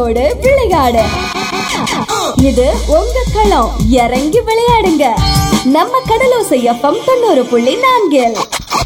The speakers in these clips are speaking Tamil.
கடலோடு விளையாடு இது உங்க களம் இறங்கி விளையாடுங்க நம்ம கடலோசை எஃப்எம் தொண்ணூறு புள்ளி நான்கில்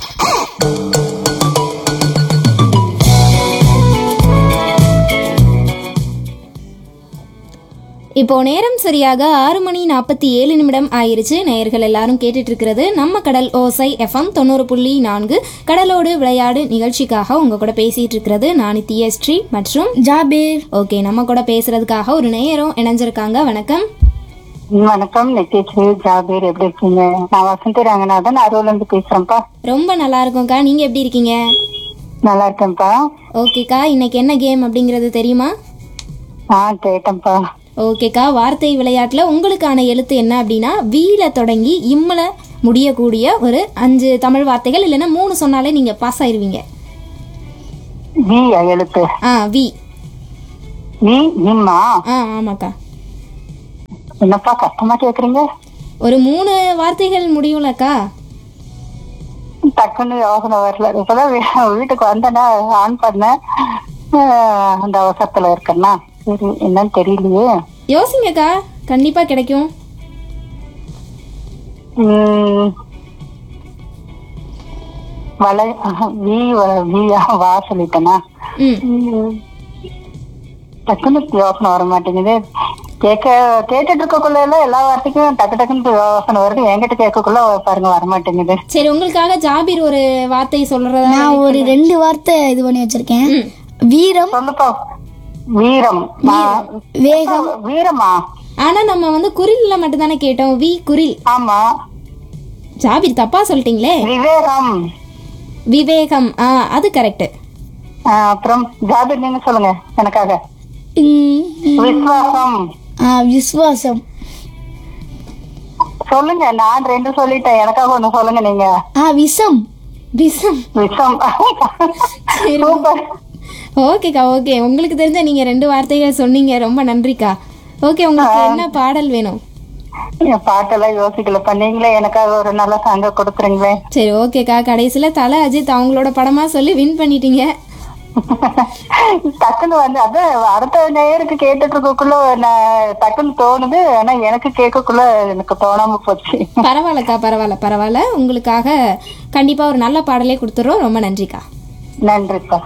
இப்போ நேரம் சரியாக ஆறு மணி நாற்பத்தி ஏழு நிமிடம் ஆயிருச்சு நேயர்கள் எல்லாரும் கேட்டுட்டு இருக்கிறது நம்ம கடல் ஓசை எஃப்எம் தொண்ணூறு புள்ளி நான்கு கடலோடு விளையாடு நிகழ்ச்சிக்காக உங்க கூட பேசிட்டு இருக்கிறது நான் ஸ்ரீ மற்றும் ஜாபீர் ஓகே நம்ம கூட பேசுறதுக்காக ஒரு நேயரும் இணைஞ்சிருக்காங்க வணக்கம் வணக்கம் நித்யஸ்ரீ ஜாபீர் எப்படி இருக்கீங்க நான் வசந்தி ரங்கநாதன் அருள்ல இருந்து பேசுறேன்ப்பா ரொம்ப நல்லா இருக்கும்க்கா நீங்க எப்படி இருக்கீங்க நல்லா இருக்கேன்ப்பா ஓகேக்கா இன்னைக்கு என்ன கேம் அப்படிங்கிறது தெரியுமா ஆ கேட்டேன்ப்பா ஓகேக்கா வார்த்தை விளையாட்டுல உங்களுக்கான எழுத்து என்ன அப்படின்னா வீல தொடங்கி இம்மல முடியக்கூடிய ஒரு அஞ்சு தமிழ் வார்த்தைகள் இல்லைன்னா மூணு சொன்னாலே நீங்க பாஸ் ஆயிருவீங்க வி எழுத்து ஆ வி வி இம்மா ஆ ஆமாக்கா என்னப்பா கஷ்டமா கேக்குறீங்க ஒரு மூணு வார்த்தைகள் முடியும்லக்கா டக்குன்னு யோசனை வரல இப்பதான் வீ- வீட்டுக்கு வந்தேன்னா ஆன் பண்ணேன் ஆஹ், அந்த அவசரத்துல இருக்கேன்னா சரி என்னன்னு தெரியலையே யோசிங்கக்கா கண்டிப்பா கிடைக்கும் உம், வளை ஆஹா, வி வ- வியா வா சொல்லிட்டேனா ம் உம். டக்குன்னு யோசனை வர மாட்டேங்குது கேட்க கேட்டுட்டு இருக்கக்குள்ள எல்லாம் எல்லா வார்த்தைக்கும் டக்கு டக்குன்னு யோசனை வருது என்கிட்ட கேட்கக்குள்ள பாருங்க வர மாட்டேங்குது சரி உங்களுக்காக ஜாபீர் ஒரு வார்த்தை சொல்றதா நான் ஒரு ரெண்டு வார்த்தை இது பண்ணி வச்சிருக்கேன் ம். வீரம் சொல்லுப்பா வீரம் நான் வேகம் வீரமா ஆனா நம்ம வந்து குரில்ல மட்டும் தானே கேட்டோம் வி குரில் ஆமா ஜாபீர் தப்பா சொல்லிட்டீங்களே விவேகம் விவேகம் ஆ அது கரெக்ட் ஆஹ் அப்புறம் ஜாபீர் நீங்க சொல்லுங்க எனக்காக ம், விசுவாசம் ஆ, விசுவாசம் சொல்லுங்க நான் ரெண்டு சொல்லிட்டேன் எனக்காக ஒண்ணு சொல்லுங்க நீங்க ஆ விஷம் விஷம் விஷம் சூப்பர் ஓகேக்கா ஓகே உங்களுக்கு தெரிஞ்ச நீங்க ரெண்டு வார்த்தைகள் சொன்னீங்க ரொம்ப நன்றிக்கா ஓகே உங்களுக்கு என்ன பாடல் வேணும் என் பாட்டெல்லாம் யோசிக்கலப்பா நீங்களே எனக்காக ஒரு நல்ல சாங்க கொடுக்குறீங்களே சரி ஓகேக்கா கடைசியில் தலை அஜித் அவங்களோட படமா சொல்லி வின் பண்ணிட்டீங்க டக்குன்னு வந்து அது அடுத்த நேருக்கு கேட்டுட்டு இருக்கக்குள்ள நான் டக்குன்னு தோணுது ஆனா எனக்கு கேட்கக்குள்ள எனக்கு தோணாம போச்சு பரவாயில்லக்கா பரவாயில்ல பரவாயில்ல உங்களுக்காக கண்டிப்பா ஒரு நல்ல பாடலே கொடுத்துட்றோம் ரொம்ப நன்றிக்கா நன்றிப்பா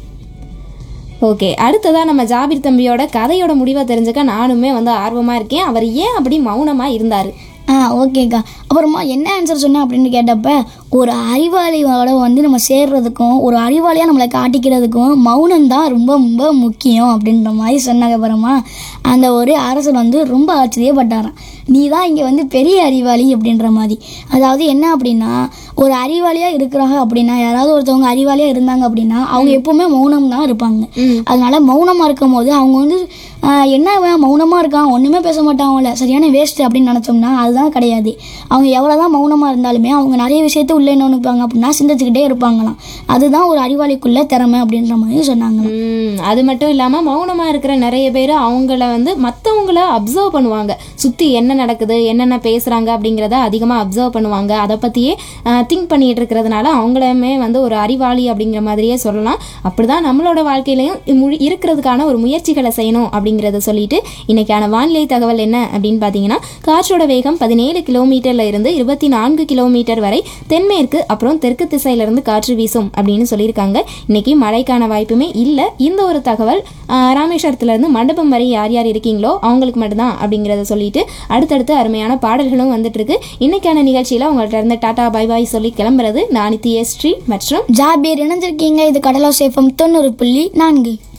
ஓகே அடுத்ததா நம்ம ஜாபீர் தம்பியோட கதையோட முடிவை தெரிஞ்சுக்க நானுமே வந்து ஆர்வமா இருக்கேன் அவர் ஏன் அப்படி மௌனமா இருந்தாரு ஆ ஓகேக்கா அப்புறமா என்ன ஆன்சர் சொன்னேன் அப்படின்னு கேட்டப்ப ஒரு அறிவாளியோட வந்து நம்ம சேர்றதுக்கும் ஒரு அறிவாளியாக நம்மளை காட்டிக்கிறதுக்கும் மௌனம் தான் ரொம்ப ரொம்ப முக்கியம் அப்படின்ற மாதிரி சொன்னாங்க அப்புறமா அந்த ஒரு அரசர் வந்து ரொம்ப ஆச்சரியப்பட்டாராம் நீ தான் இங்கே வந்து பெரிய அறிவாளி அப்படின்ற மாதிரி அதாவது என்ன அப்படின்னா ஒரு அறிவாளியாக இருக்கிறாங்க அப்படின்னா யாராவது ஒருத்தவங்க அறிவாளியாக இருந்தாங்க அப்படின்னா அவங்க எப்பவுமே மௌனம் தான் இருப்பாங்க அதனால மௌனமாக இருக்கும் போது அவங்க வந்து ஆஹ், என்ன இவன் மௌனமாக இருக்கான் ஒன்றுமே பேச மாட்டாங்கல்ல சரியான வேஸ்ட் அப்படின்னு நினச்சோம்னா அதுதான் கிடையாது அவங்க எவ்வளோ தான் மௌனமாக இருந்தாலுமே அவங்க நிறைய விஷயத்த உள்ளே என்ன நினைப்பாங்க அப்படின்னா சிந்திச்சுக்கிட்டே இருப்பாங்களாம் அதுதான் ஒரு அறிவாளிக்குள்ள திறமை அப்படின்ற மாதிரி சொன்னாங்களாம் ம், அது மட்டும் இல்லாம மௌனமா இருக்கிற நிறைய பேர் அவங்கள வந்து மற்றவங்கள அப்சர்வ் பண்ணுவாங்க சுத்தி என்ன நடக்குது என்னென்ன பேசுறாங்க அப்படிங்கிறத அதிகமா அப்சர்வ் பண்ணுவாங்க அதை பத்தியே திங்க் பண்ணிட்டு இருக்கிறதுனால அவங்களுமே வந்து ஒரு அறிவாளி அப்படிங்கிற மாதிரியே சொல்லலாம் அப்படிதான் நம்மளோட வாழ்க்கையிலையும் முழு- இருக்கிறதுக்கான ஒரு முயற்சிகளை செய்யணும் அப்படிங்கிறத சொல்லிட்டு இன்னைக்கான வானிலை தகவல் என்ன அப்படின்னு பார்த்தீங்கன்னா காற்றோட வேகம் பதினேழு கிலோமீட்டர்ல இருந்து இருபத்தி நான்கு கிலோமீட்டர் வரை தென்மேற்கு அப்புறம் தெற்கு திசையில இருந்து காற்று வீசும் அப்படின்னு சொல்லியிருக்காங்க இன்னைக்கு மழைக்கான வாய்ப்புமே இல்லை இந்த ஒரு தகவல் ஆஹ், ராமேஸ்வரத்துல இருந்து மண்டபம் வரை யார் யார் இருக்கீங்களோ அவங்களுக்கு மட்டும்தான் அப்படிங்கிறத சொல்லிட்டு அடுத்தடுத்து அருமையான பாடல்களும் வந்துட்டு இருக்கு இன்னைக்கான நிகழ்ச்சியில உங்கள்ட்ட இருந்து டாடா பை பாய் சொல்லி கிளம்புறது நான் நித்யஸ்ரீ மற்றும் ஜாபீர் இணைஞ்சிருக்கீங்க இது கடலோ சேஃபம் தொண்ணூறு புள்ளி நான்கு